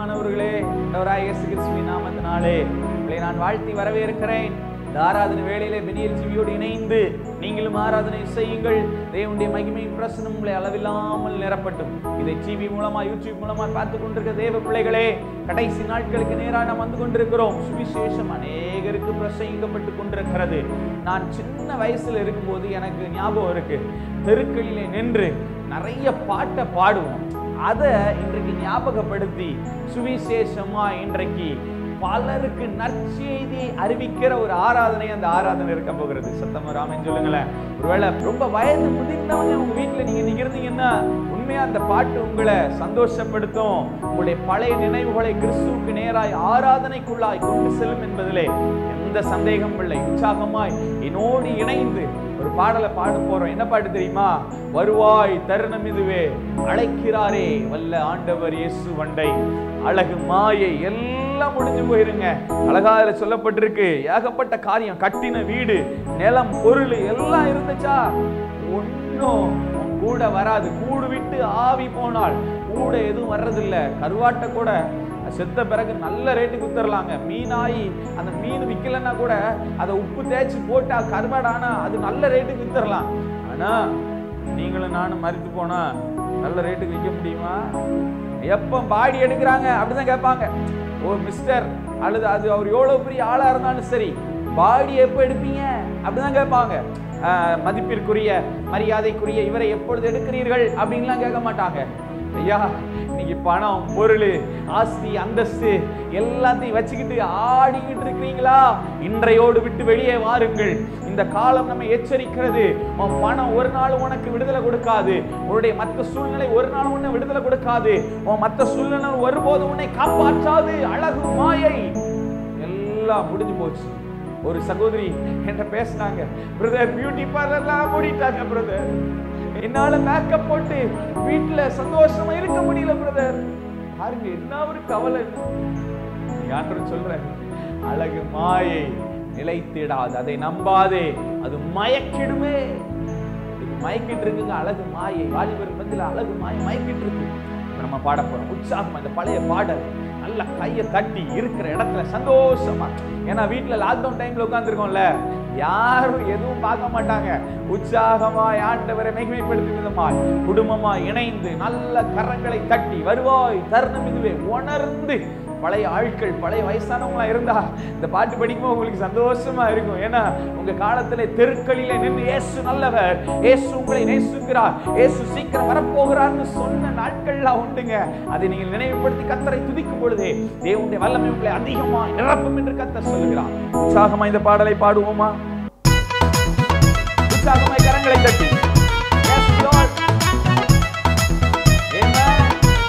பிரியமானவர்களே ஆண்டவராய் இயேசு கிறிஸ்துவின் நாமத்தினாலே உங்களை நான் வாழ்த்தி வரவேற்கிறேன் இந்த ஆராதனை வேளையிலே பெனியல் ஜீவியோடு இணைந்து நீங்களும் ஆராதனை செய்யுங்கள் தேவனுடைய மகிமை பிரசனம் உங்களை அளவில்லாமல் நிரப்பட்டும் இதை டிவி மூலமா யூடியூப் மூலமா பார்த்து கொண்டிருக்க தேவ பிள்ளைகளே கடைசி நாட்களுக்கு நேராக நாம் வந்து கொண்டிருக்கிறோம் சுவிசேஷம் அநேகருக்கு பிரசங்கிக்கப்பட்டு கொண்டிருக்கிறது நான் சின்ன வயசுல இருக்கும்போது எனக்கு ஞாபகம் இருக்கு தெருக்களிலே நின்று நிறைய பாட்டை பாடுவோம் அதை இன்றைக்கு ஞாபகப்படுத்தி சுவிசேஷமா இன்றைக்கு பலருக்கு நற்செய்தி அறிவிக்கிற ஒரு ஆராதனை அந்த ஆராதனை இருக்க போகிறது சத்தமா ராமன் சொல்லுங்களேன் ஒருவேளை ரொம்ப வயது முதிர்ந்தவங்க உங்க வீட்டுல நீங்க நீங்க இருந்தீங்கன்னா உண்மையா அந்த பாட்டு உங்களை சந்தோஷப்படுத்தும் உங்களுடைய பழைய நினைவுகளை கிறிஸ்துவுக்கு நேராய் ஆராதனைக்குள்ளாய் கொண்டு செல்லும் என்பதிலே எந்த சந்தேகமும் இல்லை உற்சாகமாய் என்னோடு இணைந்து ஒரு பாடலை பாட போறோம் என்ன பாட்டு தெரியுமா வருவாய் தருணம் இதுவே அழைக்கிறாரே வல்ல ஆண்டவர் இயேசு வண்டை அழகு மாயை எல்லாம் முடிஞ்சு போயிருங்க அழகா அதுல சொல்லப்பட்டிருக்கு ஏகப்பட்ட காரியம் கட்டின வீடு நிலம் பொருள் எல்லாம் இருந்துச்சா ஒன்றும் கூட வராது கூடு விட்டு ஆவி போனால் கூட எதுவும் வர்றதில்ல கருவாட்டை கூட செத்த பிறகு நல்ல ரேட்டுக்கு வித்துறலாங்க மீனாயி அந்த மீன் விற்கலன்னா கூட அதை உப்பு தேய்ச்சி போட்டா கருவாடானா அது நல்ல ரேட்டுக்கு வித்துறலாம் ஆனா நீங்களும் நானும் மறித்து போனா நல்ல ரேட்டுக்கு விற்க முடியுமா எப்போ பாடி எடுக்கிறாங்க அப்படிதான் கேட்பாங்க ஓ மிஸ்டர் அல்லது அது அவர் எவ்வளவு பெரிய ஆளா இருந்தாலும் சரி பாடி எப்போ எடுப்பீங்க அப்படிதான் கேட்பாங்க ஆஹ் மதிப்பிற்குரிய மரியாதைக்குரிய இவரை எப்பொழுது எடுக்கிறீர்கள் அப்படின்லாம் கேட்க மாட்டாங்க ஐயா இன்னைக்கு பணம் பொருள் ஆஸ்தி அந்தஸ்து எல்லாத்தையும் வச்சுக்கிட்டு ஆடிக்கிட்டு இருக்கிறீங்களா இன்றையோடு விட்டு வெளியே வாருங்கள் இந்த காலம் நம்ம எச்சரிக்கிறது உன் பணம் ஒரு நாள் உனக்கு விடுதலை கொடுக்காது உன்னுடைய மற்ற சூழ்நிலை ஒரு நாள் உன்னை விடுதலை கொடுக்காது உன் மற்ற சூழ்நிலை ஒருபோது உன்னை காப்பாற்றாது அழகு மாயை எல்லாம் முடிஞ்சு போச்சு ஒரு சகோதரி என்கிட்ட பேசினாங்க பிரதர் பியூட்டி பார்லர்லாம் மூடிட்டாங்க பிரதர் என்னால மேக்கப் போட்டு வீட்டுல சந்தோஷமா இருக்க முடியல பிரதர் பாருங்க என்ன ஒரு கவலை யாரும் சொல்றேன் அழகு மாயை நிலைத்திடாது அதை நம்பாதே அது மயக்கிடுமே இது மயக்கிட்டு இருக்குங்க அழகு மாயை வாலிபர் மத்தியில் அழகு மாயை மயக்கிட்டு இருக்கு இப்ப நம்ம பாட போறோம் உற்சாகமா இந்த பழைய பாடல் நல்ல கையை தட்டி இருக்கிற இடத்துல சந்தோஷமா ஏன்னா வீட்டுல லாக்டவுன் டைம்ல உட்காந்துருக்கோம்ல யாரும் எதுவும் பார்க்க மாட்டாங்க உற்சாகமாய் ஆண்டவரை மகிமைப்படுத்தும் விதமாய் குடும்பமா இணைந்து நல்ல கரங்களை தட்டி வருவாய் தருணம் இதுவே உணர்ந்து பழைய ஆட்கள் பழைய வயசானவங்களா இருந்தா இந்த பாட்டு படிக்கும்போது உங்களுக்கு சந்தோஷமா இருக்கும் ஏன்னா உங்க காலத்துல தெருக்களிலே நின்று இயேசு நல்லவர் இயேசு உங்களை நேசுகிறார் இயேசு சீக்கிரம் வரப்போகிறார்னு சொன்ன நாட்கள்லாம் உண்டுங்க அதை நீங்கள் நினைவுபடுத்தி கத்தரை துதிக்கும் பொழுதே தேவனுடைய வல்லமை உங்களை அதிகமா நிரப்பும் என்று கத்தர் சொல்லுகிறார் உற்சாகமா இந்த பாடலை பாடுவோமா உற்சாகமாய் கரங்களை தட்டி Yes, Lord. Amen.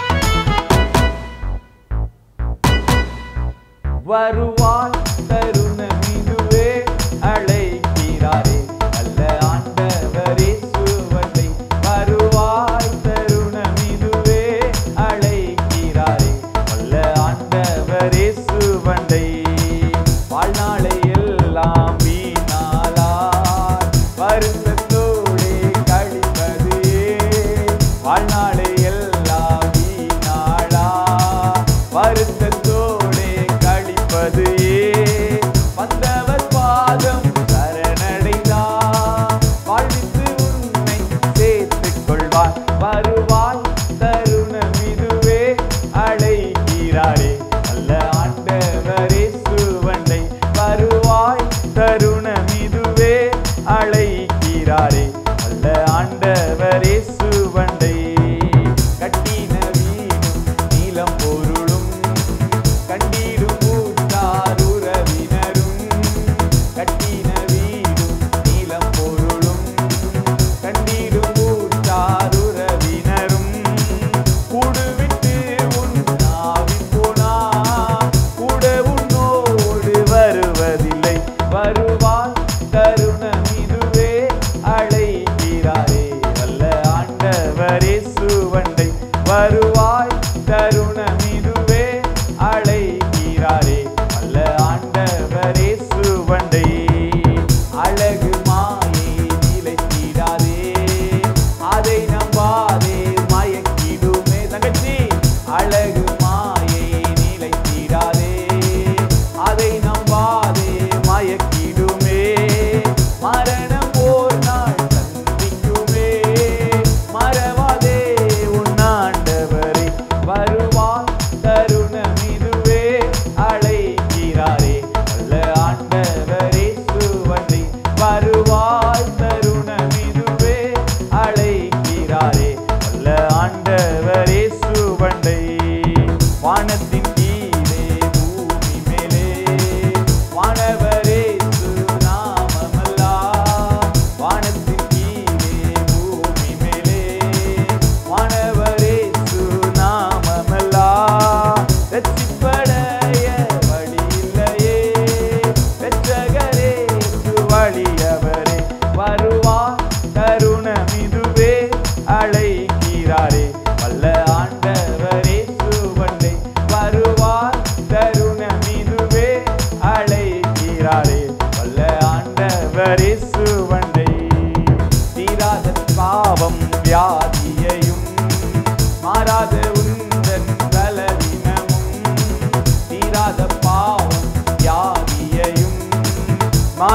வருவாய் தருணம் இதுவே அழைக்கிறாரே அல்ல ஆண்டவரே சுவண்டை வருவாய் தருணம் இதுவே அழைக்கிறாரே அல்ல ஆண்டவரே சுவண்டை வாழ்நாளை எல்லாம் வீணாலார் வருத்தத்தோடே கழிப்பது வாழ்நாளை எல்லாம் வீணாளா வருத்தத்தோடே கழிப்பது வந்தவர் பாதம் சரணடைந்தார் வாழ்வித்து உன்னை சேர்த்துக் கொள்வார் வருவாய் தருணம் இதுவே அழைக்கிறாரே அல்ல ஆண்டவரே சுவண்டை வருவாய் தருணம் இதுவே அழைக்கிறாரே அல்ல ஆண்டவரே சுவண்டை கட்டின வீடும் நீலம் பொருளும் கண்டிடும் ஊட்டார் உறவினரும் கட்டின வீடும் நீலம் பொருளும் கண்டிடும் ஊட்டார் உறவினரும் கூடுவிட்டு உன் நாவி போனா கூட உன்னோடு வருவதில்லை வருவான் தருணம் இதுவே அழைக்கிறாரே வல்ல ஆண்ட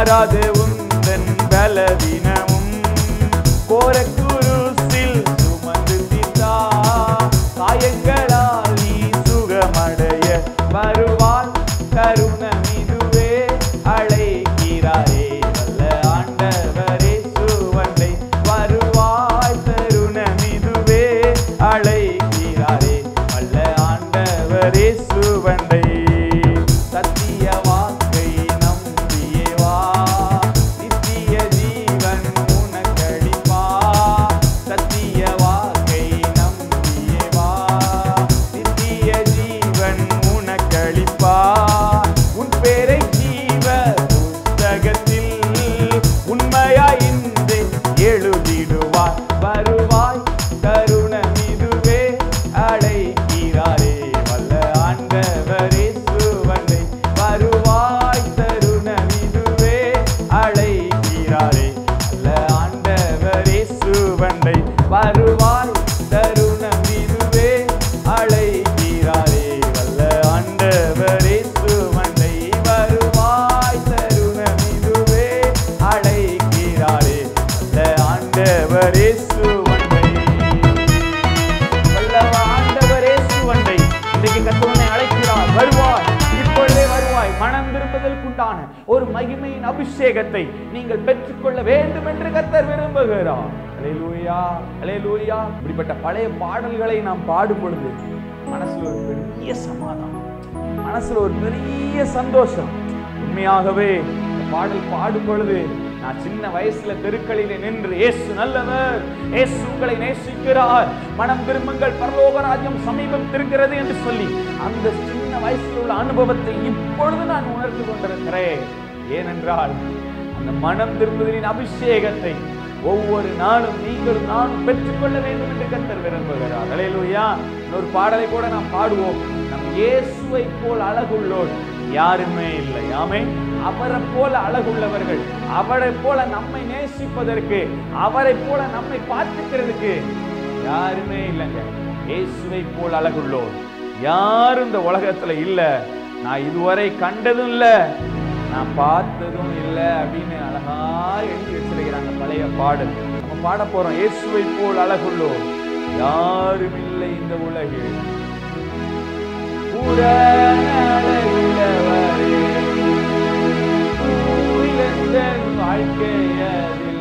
மாறாது உந்தன் பலவீனமும் கோரக்குருசில் சுமந்து தீர்த்தா காயங்களால் நீ சுகமடைய வருவான் தருணம் இதுவே அழைக்கிறாரே வல்ல ஆண்டவரே சுவண்டை வருவாய் தருணம் இதுவே அழைக்கிறாரே வல்ல ஆண்டவரே சுவண்டை சத்திய வாக்கை நம்பியே வா நித்திய ஜீவன் உனக்களிப்பா சத்திய வாக்கை நம்பியே வா நித்திய ஜீவன் உனக்களிப்பா உன் பேரை ஜீவ புஸ்தகத்தில் உண்மையாய் இன்று எழுதிடுவார் வருவாய் தருணம் இதுவே அழைக்கிறாரே வல்ல ஆண்டவரே சுவண்டை வருவாய் தருணம் இதுவே அழைக்கிறாரே வல்ல ஆண்டவரே சுவண்டை வருவாய் தருணம் இதுவே அழைக்கிறாரே வல்ல ஆண்டவரே சுவண்டை வருவாய் தருணம் இதுவே அழைக்கிறாரே வல்ல ஆண்டவரே சுவண்டை வல்லவ ஆண்டவரே சுவண்டை இன்றைக்கு கத்தவனை அழைக்கிறார் வருவாய் இப்பொழுதே வருவாய் மனம் திரும்புதலுக்குண்டான ஒரு மகிமையின் அபிஷேகத்தை நீங்கள் பெற்றுக்கொள்ள வேண்டும் என்று கத்தர் விரும்புகிறார் அலையலூயா அலையலூயா இப்படிப்பட்ட பழைய பாடல்களை நாம் பாடும் பொழுது மனசுல ஒரு பெரிய சமாதானம் மனசுல ஒரு பெரிய சந்தோஷம் உண்மையாகவே இந்த பாடல் பாடும் பொழுது நான் சின்ன வயசுல தெருக்களிலே நின்று இயேசு நல்லவர் இயேசு உங்களை நேசிக்கிறார் மனம் திரும்புங்கள் பரலோக ராஜ்யம் சமீபத்திருக்கிறது என்று சொல்லி அந்த சின்ன வயசுல உள்ள அனுபவத்தை இப்பொழுது நான் உணர்ந்து கொண்டிருக்கிறேன் ஏனென்றால் அந்த மனம் திரும்புதலின் அபிஷேகத்தை ஒவ்வொரு நாளும் நீங்களும் நானும் பெற்றுக்கொள்ள வேண்டும் என்று கத்தர் விரும்புகிறார் அலையலூயா இன்னொரு பாடலை கூட நாம் பாடுவோம் நம் இயேசுவை போல் அழகுள்ளோர் யாருமே இல்லை ஆமே அவரை போல அழகுள்ளவர்கள் அவரை போல நம்மை நேசிப்பதற்கு அவரை போல நம்மை பார்த்துக்கிறதுக்கு யாருமே இல்லைங்க இயேசுவை போல் அழகுள்ளோர் யாரும் இந்த உலகத்துல இல்ல நான் இதுவரை கண்டதும் இல்ல நான் பார்த்ததும் இல்ல அப்படின்னு அழகா எழுதி வச்சிருக்கிறாங்க பழைய பாடல் நம்ம பாட போறோம் இயேசுவை போல் அழகுள்ளோர் யாரும் இல்லை இந்த உலகில் புறநடையிலவரே, உயிர்த்தென் வாழ்க்கையதில்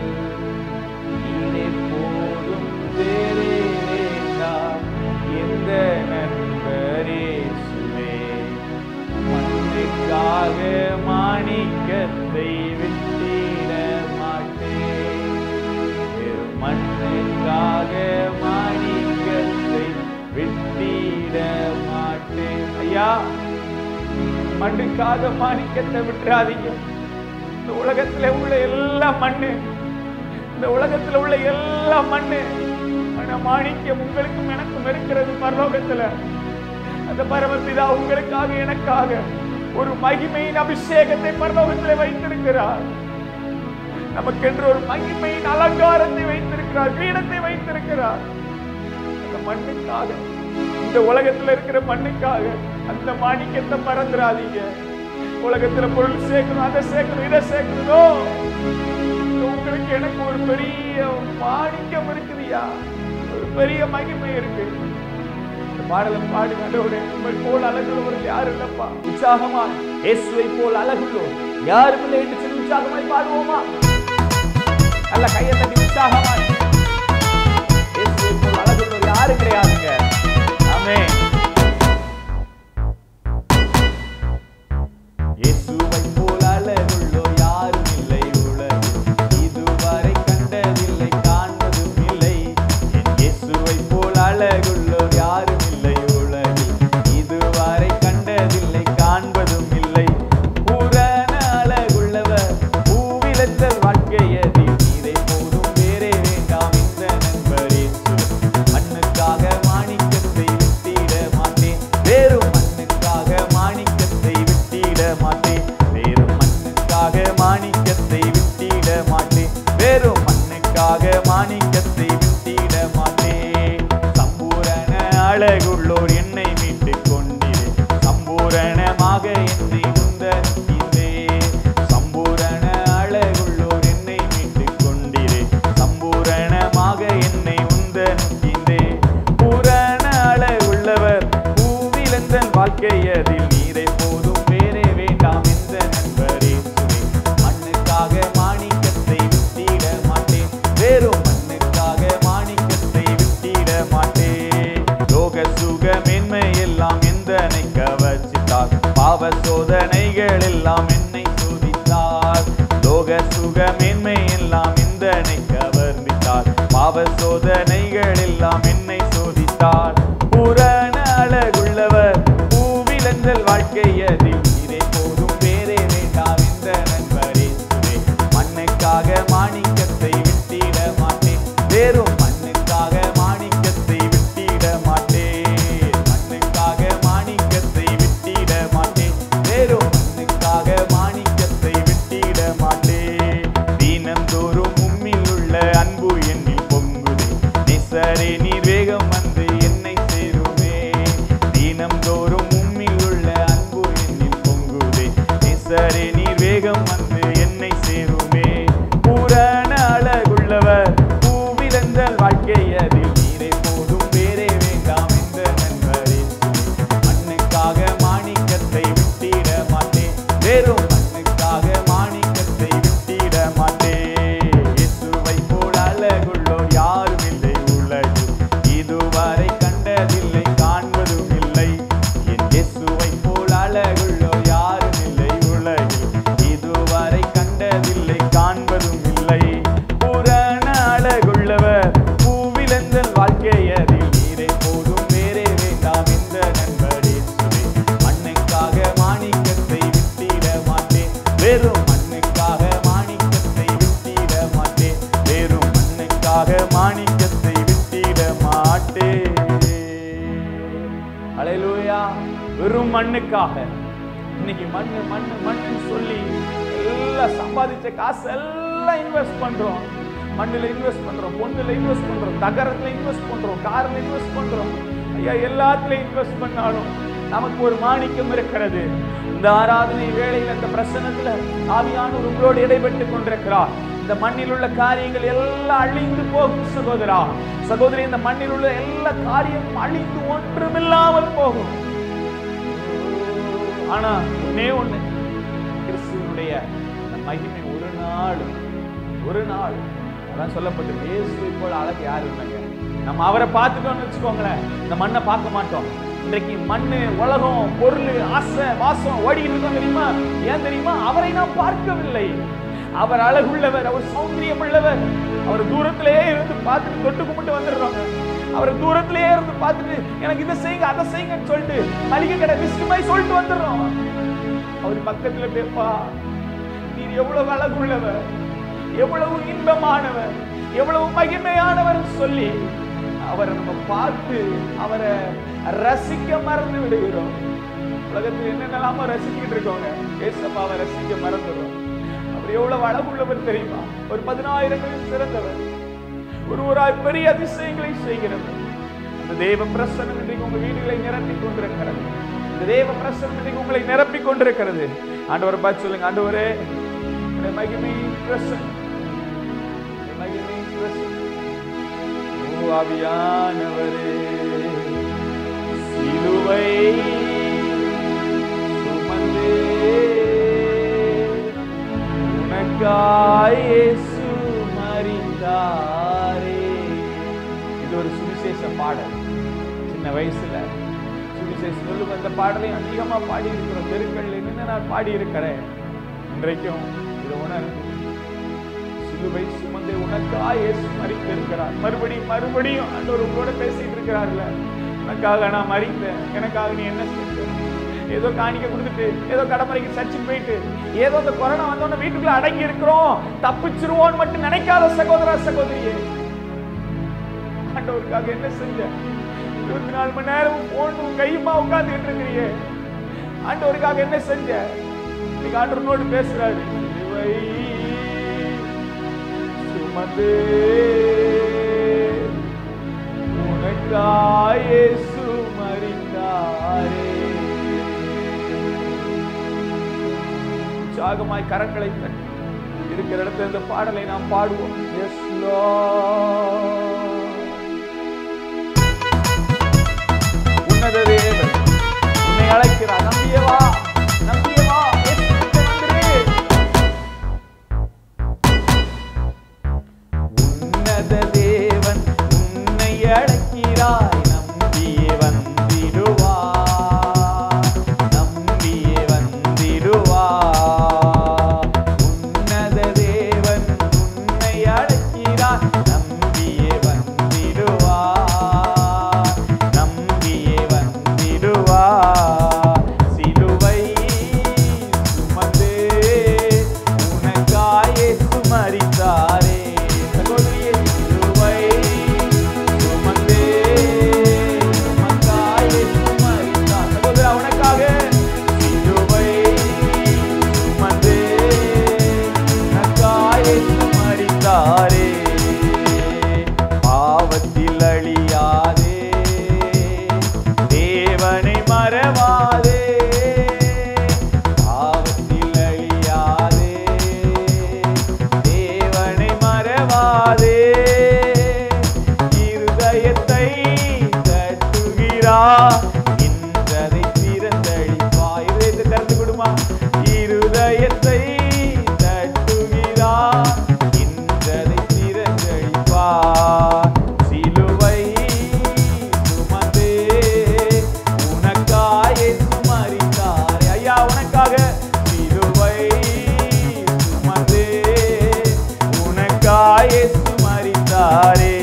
நீரே போதும் வேறே வேண்டாம் எந்த நண்பரேசுவே மண்ணுக்காக மாணிக்கத்தை விட்டிட மாட்டேன் வெறும் மண்ணுக்காக மாணிக்கத்தை விட்டிட மாட்டேன் ஐயா மண்ணுக்காக மாணிக்கத்தை விட்டுறாதீங்க இந்த உலகத்துல உள்ள எல்லா மண்ணு இந்த உலகத்துல உள்ள எல்லா மண்ணு ஆனா மாணிக்கம் உங்களுக்கும் எனக்கும் இருக்கிறது பரலோகத்துல அந்த பரமபிதா உங்களுக்காக எனக்காக ஒரு மகிமையின் அபிஷேகத்தை பரலோகத்தில் வைத்திருக்கிறார் நமக்கென்று ஒரு மகிமையின் அலங்காரத்தை வைத்திருக்கிறார் கிரீடத்தை வைத்திருக்கிறார் அந்த மண்ணுக்காக இந்த உலகத்துல இருக்கிற மண்ணுக்காக அந்த மாணிக்கத்தை மறந்துடாதீங்க உலகத்துல பொருள் சேர்க்கணும் அதை சேர்க்கணும் இதை சேர்க்கணும் உங்களுக்கு எனக்கு ஒரு பெரிய மாணிக்கம் இருக்குதுயா ஒரு பெரிய மகிமை இருக்கு இந்த பாடலை பாடி நடுவுடைய உங்கள் போல் அழகுள்ளவர்கள் யாரும் இல்லப்பா உற்சாகமா இயேசுவை போல் அழகுள்ளோர் யாரும் இல்லை என்று சொல்லி உற்சாகமாய் பாடுவோமா நல்ல கையை தட்டி உற்சாகமாய் இயேசுவை போல் அழகுள்ளோர் யாரும் கிடையாதுங்க ஆமென் இயேசுவை போல் அழகுள்ளோர் யாரும் இல்லை உலகில் இதுவரை கண்டதில்லை காண்பதும் இல்லை என் இயேசுவை போல் அழகுள்ளோர் யாரும் இல்லை உலகில் இதுவரை கண்டதில்லை காண்பதும் இல்லை பூரண அழகுள்ளவர் பூவிலத்தல் வாழ்க்கையதில் இதை போதும் வேறே வேண்டாம் இந்த நண்பரே மண்ணுக்காக பாவ சோதனைகள் எல்லாம் என்னை சோதித்தார் லோக சுகமேன்மை எல்லாம் இந்தனை கவர்ந்தித்தார் பாவ சோதனைகள் எல்லாம் என்னை சோதித்தார் புறண அழகுள்ளவர் பூவிலந்தல் வாழ்க்கையதில் இதே போதும் வேறே வேண்டாம் இந்த நண்பரே சுவே மண்ணுக்காக மாணிக்கத்தை விட்டிட மாட்டேன் வெறும் மண்ணுக்காக மாணிக்கத்தை விட்டிட மாட்டேன் மண்ணுக்காக மாணிக்கத்தை விட்டிட மாட்டேன் வெறும் மண்ணுக்காக மாணிக்கத்தை விட்டிட மாட்டேன் தீனந்தோறும் உம்மில் உள்ள அன்பு என்னில் பொங்குதே நிசரே நீர் வேகம் வந்து என்னை சேருமே தீனந்தோறும் உம்மில் உள்ள அன்பு என்னில் பொங்குதே நிசரே நீர் வேகம் வந்து என்னை சேருமே பூரண அழகுள்ளவர் பூவிலந்தல் வாழ்க்கை அதில் நீரை போதும் வேறே வேண்டாம் என்ற நண்பரே மண்ணுக்காக மாணிக்கத்தை விட்டிட மாட்டேன் வெறும் மண்ணுக்காக மாணிக்கத்தை விட்டிட மாட்டேன் இயேசுவை போல் அழகுள்ளோர் யாரும் இல்லை உலகில் இதுவரை கண்டதில்லை காண்பதும் இல்லை என் இயேசுவை போல் அழகுள்ளோர் யாரும் இல்லை உலகில் இதுவரை கண்டதில்லை காண்பதும் இல்லை புறண அழகுள்ளவர் பூவிலந்தல் வாழ்க்கையதில் நீரை போதும் வேறே வேண்டாம் இந்த நண்பரே சுவே மண்ணுக்காக மாணிக்கத்தை விட்டிட மாட்டேன் வெறும் மண்ணுக்காக மாணிக்கத்தை விட்டிட மாட்டேன் வெறும் மண்ணுக்காக மாணிக்கத்தை விட்டிட மாட்டேன் அலையலூயா வெறும் மண்ணுக்காக இன்னைக்கு மண்ணு மண்ணு மண்ணுன்னு சொல்லி எல்லாம் சம்பாதிச்ச காசு எல்லாம் இன்வெஸ்ட் பண்றோம் மண்ணுல இன்வெஸ்ட் பண்றோம் பொண்ணுல இன்வெஸ்ட் பண்றோம் தகரத்துல இன்வெஸ்ட் பண்றோம் கார்ல இன்வெஸ்ட் பண்றோம் ஐயா எல்லாத்துலயும் இன்வெஸ்ட் பண்ணாலும் நமக்கு ஒரு மாணிக்கம் இருக்கிறது இந்த ஆராதனை வேளையில் இந்த பிரசனத்துல ஆவியானவர் உங்களோடு இடைப்பட்டு கொண்டிருக்கிறார் இந்த மண்ணில் உள்ள காரியங்கள் எல்லாம் அழிந்து போகும் சகோதரா சகோதரி இந்த மண்ணில் உள்ள எல்லா காரியமும் அழிந்து ஒன்றுமில்லாமல் போகும் ஆனா ஒண்ணே ஒண்ணு கிறிஸ்துவனுடைய அந்த மகிமை ஒரு நாள் ஒரு நாள் அதான் சொல்லப்பட்டிருக்கு இயேசுவை போல அழகு யாரும் இல்லைங்க நம்ம அவரை பார்த்துட்டோம்னு வச்சுக்கோங்களேன் இந்த மண்ணை பார்க்க மாட்டோம் இன்றைக்கு மண்ணு உலகம் பொருள் ஆசை வாசம் ஓடிக்கிட்டு இருக்கோம் தெரியுமா ஏன் தெரியுமா அவரை நாம் பார்க்கவில்லை அவர் அழகுள்ளவர் அவர் சௌந்தரியம் உள்ளவர் அவர் தூரத்திலேயே இருந்து பார்த்துட்டு தொட்டு கும்பிட்டு வந்துடுறோங்க அவர் தூரத்திலேயே இருந்து பார்த்துட்டு எனக்கு இதை செய்யுங்க அதை செய்யுங்கன்னு சொல்லிட்டு மளிகை கடை விஸ்கமாய் சொல்லிட்டு வந்துடுறோம் அவர் பக்கத்துல பேப்பா நீர் எவ்வளவு அழகுள்ளவர் எவ்வளவு இன்பமானவர் எவ்வளவு மகிமையானவர் சொல்லி அவரை நம்ம பார்த்து அவரை ரசிக்க மறந்து விடுகிறோம் உலகத்தில் என்னென்னலாமோ ரசிக்கிட்டு இருக்கோங்க ஏசப்பாவை ரசிக்க மறந்துடும் அவர் எவ்வளவு அழகுள்ளவர் தெரியுமா ஒரு பதினாயிரங்களில் சிறந்தவர் ஒரு ஒரு பெரிய அதிசயங்களை செய்கிறவர் அந்த தேவ பிரசனம் இன்றைக்கு உங்க வீடுகளை நிரப்பி கொண்டிருக்கிறது இந்த தேவ பிரசனம் இன்றைக்கு உங்களை நிரப்பி கொண்டிருக்கிறது ஆண்டவர் பார்த்து சொல்லுங்க ஆண்டவரே உடைய மகிமை பிரசன் மகிமை பிரசன் ஓ ஆவியானவரே சிலுவை சுமந்தே உனக்காய் இயேசு மரித்தாரே இது ஒரு சுவிசேஷ பாடல் சின்ன வயசுல சுவிசேஷ சொல்லும் அந்த பாடலை அதிகமா பாடி இருக்கிறோம் தெருக்கள்ல நின்று நான் பாடி இருக்கிறேன் இன்றைக்கும் இது உணர்ந்து சிலுவை சுமந்து உனக்காக இயேசு மறித்திருக்கிறார் மறுபடியும் மறுபடியும் ஆண்டவர் உங்களோட பேசிட்டு இருக்கிறார்ல உனக்காக நான் மறித்தேன் எனக்காக நீ என்ன செஞ்ச ஏதோ காணிக்க கொடுத்துட்டு ஏதோ கடமறைக்கு சர்ச்சுக்கு போயிட்டு ஏதோ இந்த கொரோனா வந்தோன்னு வீட்டுக்குள்ள அடங்கி இருக்கிறோம் தப்பிச்சிருவோம்னு மட்டும் நினைக்காத சகோதர சகோதரியே ஆண்டவருக்காக என்ன செஞ்ச இருபத்தி நாலு மணி நேரம் போன் உன் கையுமா உட்கார்ந்துட்டு இருக்கிறியே ஆண்டவருக்காக என்ன செஞ்ச இன்னைக்கு ஆண்டவனோடு பேசுறாரு சிலுவை சுமந்து உனக்காய் இயேசு மரித்தாரே உற்சாகமாய் கரங்களை தட்டி இருக்கிற இடத்துல இந்த பாடலை நாம் பாடுவோம் எஸ் உன்னத தேவன் உன்னை அழைக்கிறார் நம்பியவா நம்பியவா இயேசுவிட்ட வந்துரு உன்னத தேவன் உன்னை அழைக்கிறாய் நம்பியே வந்திடுவார் நம்பியே மறித்தாரே பாவத்தில் அழியாதே தேவனை மறவாதே பாவத்தில் அழியாதே தேவனை மறவாதே இருதயத்தை தட்டுகிறார் இன்றதை திறந்தழிப்பா இருதயத்தை திறந்து விடுமா இருதயத்தை தட்டுகிறார் இன்றதை திறந்தழிப்பா சிலுவை சுமந்தே உனக்காயே சுமரித்தாரே ஐயா உனக்காக சிலுவை சுமந்தே உனக்காயே சுமரித்தாரே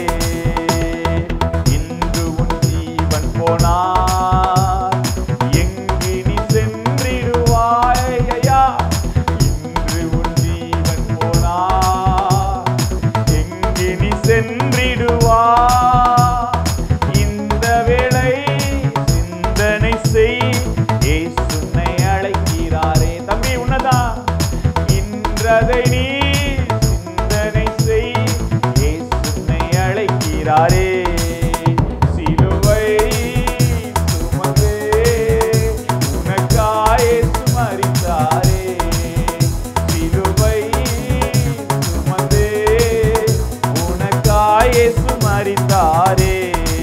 இன்று உன் ஜீவன் போனார் எங்கு நீ சென்றிடுவாய் ஐயா இன்று உன் ஜீவன் போனார் எங்கு நீ சென்றிடுவாய் இந்த வேளை சிந்தனை செய் ஏசுனை அழைக்கிறாரே தம்பி உன்னதான் இன்றதை நீ சிந்தனை செய் ஏசுனை அழைக்கிறாரே சிலுவை சுமந்தே உனக்காயே சுமரித்தாரே சிலுவை சுமந்தே உனக்காயே சுமரித்தாரே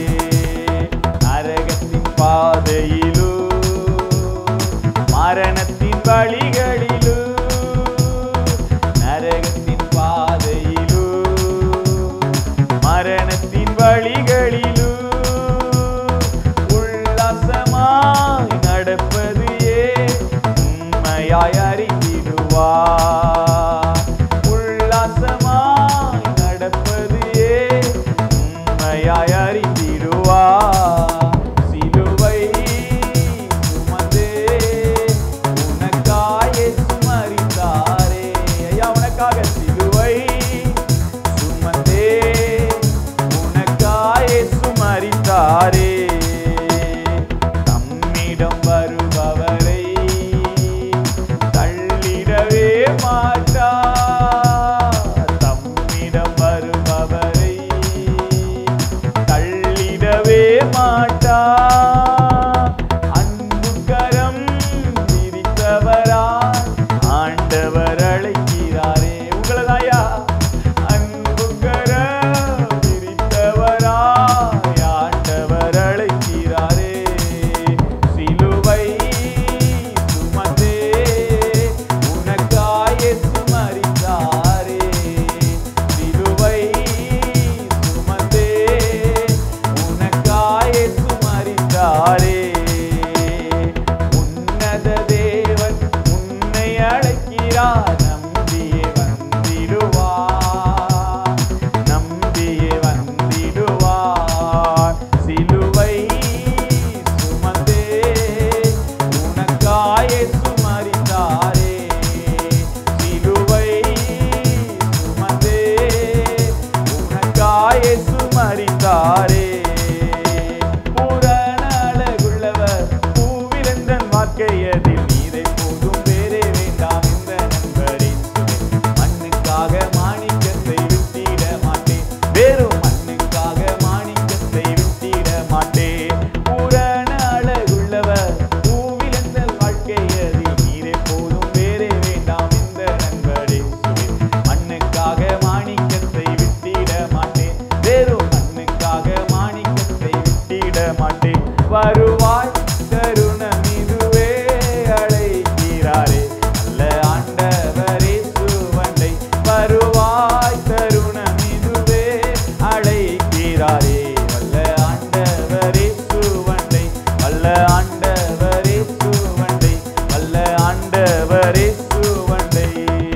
நரகத்தின் பாதையிலோ மரணத்தின் வழிகளிலோ நரகத்தின் பாதையிலோ மரணத்தின் வழிகளிலோ உல்லாசமாய் நடப்பது ஏன் உண்மையாய் அறிந்திடுவார் உல்லாசமாய் நடப்பது ஏன் உண்மையாய் அறிந்திடுவார் சிலுவை சுமந்தே உனக்காயே சுமரித்தாரே ஐயா உனக்காக சிலுவை சுமந்தே உனக்காயே சுமரித்தாரே தம்மிடம் வருபவரை தள்ளிடவே மாட்டார் தம்மிடம் வருபவரை தள்ளிடவே மாட்டார் அன்பு கரம் விரித்தவராய் ஆண்டவர் அழைக்கிறாரே உங்களதாயா அன்பு கரம் விரித்தவராய் ஆண்டவர் அழைக்கிறாரே சிலுவை சுமந்தே உனக்காயே சுமரித்தாரே சிலுவை சுமந்தே உனக்காயே சுமரித்தாரே உன்னத தேவன் உன்னை அழைக்கிறார் நம்பியே வந்திடுவார் நம்பியே வந்திடுவார் சிலுவை சுமந்தே உனக்காயே சுமரித்தாரே சிலுவை சுமந்தே உனக்காயே சுமரித்தாரே பூரண அழகுள்ளவர் பூவிலந்தன் வாக்கையதில் நீரை போதும் வேறே வேண்டாம் இந்த நண்பரே மண்ணுக்காக மாணிக்கத்தை விட்டிட மாட்டேன் வெறும் மண்ணுக்காக மாணிக்கத்தை விட்டிட மாட்டேன் பூரண அழகுள்ளவர் பூவிலந்தன் வாழ்க்கையதில் நீரை போதும் வேறே வேண்டாம் இந்த நண்பரே மண்ணுக்காக மாணிக்கத்தை விட்டிட மாட்டேன் வெறும் மண்ணுக்காக மாணிக்கத்தை விட்டிட மாட்டேன் வருவாய் தருணம் இதுவே அழைக்கிறாரே அல்ல ஆண்டவரே சுவண்டை வருவாய் தருணம் இதுவே அழைக்கிறாரே வல்ல ஆண்டவரே சுவண்டை வல்ல ஆண்டவரே சுவண்டை வல்ல ஆண்டவரே சுவண்டை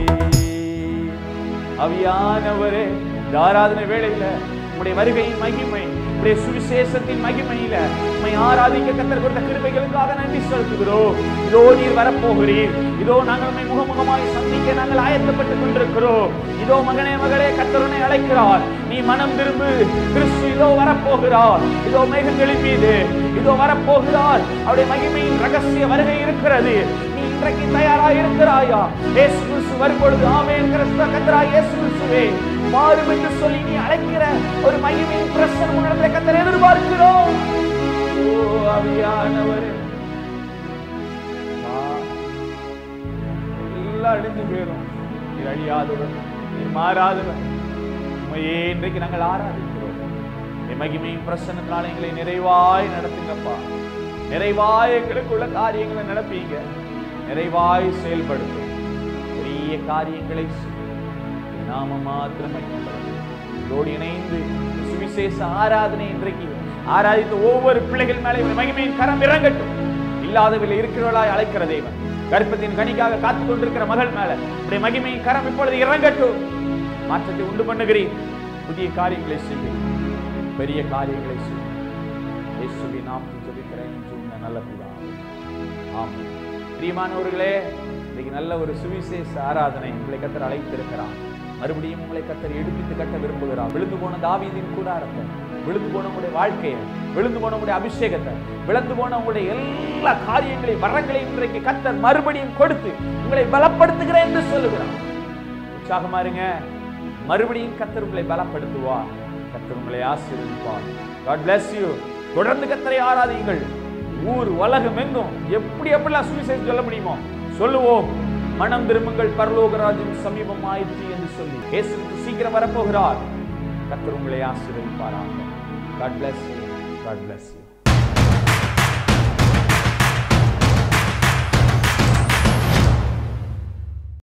அவியானவரே இந்த ஆராதனை வேளையில உடைய வருகையின் மகிமை உடைய சுவிசேஷத்தின் மகிமையில உம்மை ஆராதிக்க கத்தர் கொடுத்த கிருபைகளுக்காக நன்றி செலுத்துகிறோம் இதோ நீர் வரப்போகிறீர் இதோ நாங்கள் உம்மை முகமுகமாய் சந்திக்க நாங்கள் ஆயத்தப்பட்டுக் கொண்டிருக்கிறோம் இதோ மகனே மகளே கத்தருனை அழைக்கிறார் நீ மனம் திரும்பு கிறிஸ்து இதோ வரப்போகிறார் இதோ மேகங்களின் மீது இதோ வரப்போகிறார் அவருடைய மகிமையின் ரகசிய வருகை இருக்கிறது நீ இன்றைக்கு தயாராக இருக்கிறாயா இயேசு கிறிஸ்து வரும்பொழுது ஆமென் கிறிஸ்து கத்தராய் இயேசு கிறிஸ்துவே வாரும் என்று சொல்லி நீ அழைக்கிற ஒரு மகிமையின் பிரசனம் உன்னிடத்தில் கத்தர் எதிர்பார்க்கிறோம் ஓ அவியானவரே வா. எல்லாம் அழிஞ்சு போயிடும் நீர் அழியாதவர் நீர் மாறாதவர் உண்மையே இன்றைக்கு நாங்கள் ஆராதிக்கிறோம் என் மகிமையின் பிரசனத்தினால எங்களை நிறைவாய் நடத்துங்கப்பா நிறைவாய் எங்களுக்குள்ள காரியங்களை நடப்பீங்க நிறைவாய் செயல்படுத்தும் பெரிய காரியங்களை செய்யும். என் நாமம் மாத்திரம் மகிமைப்படும். இதோடு இணைந்து இந்த சுவிசேஷ ஆராதனை இன்றைக்கு ஆராதித்த ஒவ்வொரு பிள்ளைகள் மேலே உம்முடைய மகிமையின் கரம் இறங்கட்டும் இல்லாதவில் இருக்கிறவளாய் அழைக்கிற தேவன் கர்ப்பத்தின் கனிக்காக காத்துக் கொண்டிருக்கிற மகள் மேல உடைய மகிமையின் கரம் இப்பொழுது இறங்கட்டும் மாற்றத்தை உண்டு பண்ணுகிறேன் புதிய காரியங்களை செய்யும் பெரிய காரியங்களை செய்யும் இயேசுவின் நாமத்தில் ஜெபிக்கிறேன் சொன்ன நல்ல பிதாவே ஆமென் பிரியமானவர்களே இன்னைக்கு நல்ல ஒரு சுவிசேஷ ஆராதனை உங்களை கத்தர் அழைத்திருக்கிறார் மறுபடியும் உங்களை கத்தர் எடுப்பித்து கட்ட விரும்புகிறார் விழுந்து போன தாவீதின் கூடாரத்தை விழுந்து போன உங்களுடைய வாழ்க்கையை விழுந்து போன உங்களுடைய அபிஷேகத்தை விழுந்து போன உங்களுடைய எல்லா காரியங்களையும் வரங்களையும் இன்றைக்கு கத்தர் மறுபடியும் கொடுத்து உங்களை பலப்படுத்துகிறேன் என்று சொல்லுகிறார் உற்சாகமா இருங்க மறுபடியும் கத்தர் உங்களை பலப்படுத்துவார் கத்தர் உங்களை ஆசீர்வதிப்பார் காட் bless you தொடர்ந்து கத்தரை ஆராதியுங்கள் ஊர் உலகம் எங்கும் எப்படி எப்படிலாம் சுவிசேஷம் சொல்ல முடியுமோ சொல்லுவோம் மனம் திரும்புங்கள் பரலோகராஜன் சமீபம் ஆயிற்று என்று சொல்லி இயேசு கிறிஸ்து சீக்கிரம் வரப்போகிறார் கத்தர் உங்களை ஆசீர்வதிப்பாராக God bless you. God bless you.